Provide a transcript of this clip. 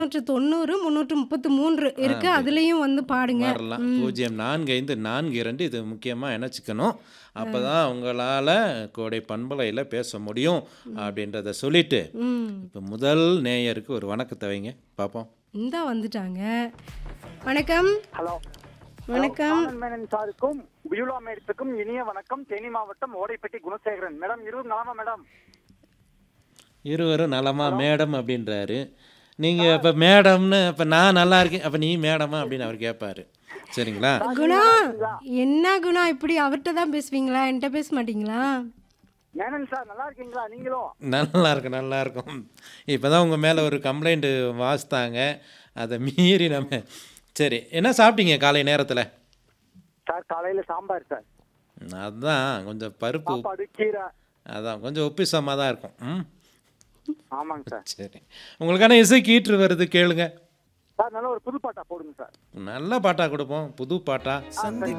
முந்நூற்று தொண்ணூறு முந்நூற்று முப்பத்து மூன்று இருக்கு அதுலேயும் வந்து பாடுங்க வரலாம் பூஜ்ஜியம் நான்கு ஐந்து நான்கு இரண்டு இது முக்கியமாக இணைச்சிக்கணும் அப்போ தான் உங்களால் கோடை பண்பலையில் பேச முடியும் அப்படின்றத சொல்லிட்டு ம் இப்போ முதல் நேயருக்கு ஒரு வணக்கத்தை வைங்க பார்ப்போம் இந்த வந்துட்டாங்க வணக்கம் ஹலோ வணக்கம் ஆனந்த் மேனன் சாருக்கும் பியூலா மேடத்துக்கும் இனிய வணக்கம் தேனி மாவட்டம் ஓடைப்பட்டி குணசேகரன் மேடம் இருபது நலமா மேடம் இருவரும் நலமா மேடம் அப்படின்றாரு நீங்கள் இப்போ மேடம்னு இப்போ நான் நல்லா இருக்கேன் அப்போ நீ மேடமா அப்படின்னு அவர் கேட்பாரு சரிங்களா குணா என்ன குணா இப்படி அவர்கிட்ட தான் பேசுவீங்களா என்கிட்ட பேச மாட்டீங்களா மேனன் சார் நல்லா இருக்கீங்களா நீங்களும் நல்லா இருக்கும் நல்லா இருக்கும் இப்போ தான் உங்கள் மேலே ஒரு கம்ப்ளைண்ட்டு வாசித்தாங்க அதை மீறி நம்ம சரி என்ன சாப்பிட்டீங்க காலை நேரத்தில் சார் காலையில சாம்பார் சார் அதுதான் கொஞ்சம் பருப்பு சாப்பாடு கீரை அதான் கொஞ்சம் ஒப்பிசமாக தான் இருக்கும் ம் ஆமாங்க சார் சரி உங்களுக்கான இசை கீற்று வருது கேளுங்க சார் நல்ல ஒரு புது பாட்டா போடுங்க சார் நல்ல பாட்டாக கொடுப்போம் புது பாட்டா